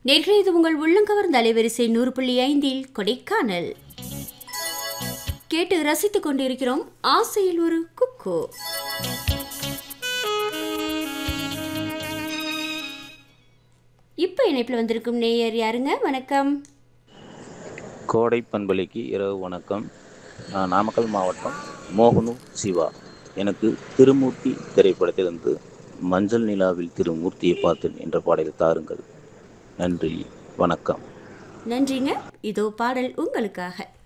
நேற்று இது உங்கள் உள்ளங்கவர்ந்த அலைவரிசை நூறு புள்ளி ஐந்தில் கொடைக்கானல் கேட்டு ரசித்துக் கொண்டிருக்கிறோம் ஆசையில் ஒரு குக்கு இப்ப இணைப்பில் வந்திருக்கும் நேயர் யாருங்க வணக்கம் கோடை பண்பலைக்கு இரவு வணக்கம் நான் நாமக்கல் மாவட்டம் மோகனு சிவா எனக்கு திருமூர்த்தி திரைப்படத்திலிருந்து மஞ்சள் நிலாவில் திருமூர்த்தியை பார்த்தேன் என்ற பாடலை தாருங்கள் நன்றி வணக்கம் நன்றிங்க இதோ பாடல் உங்களுக்காக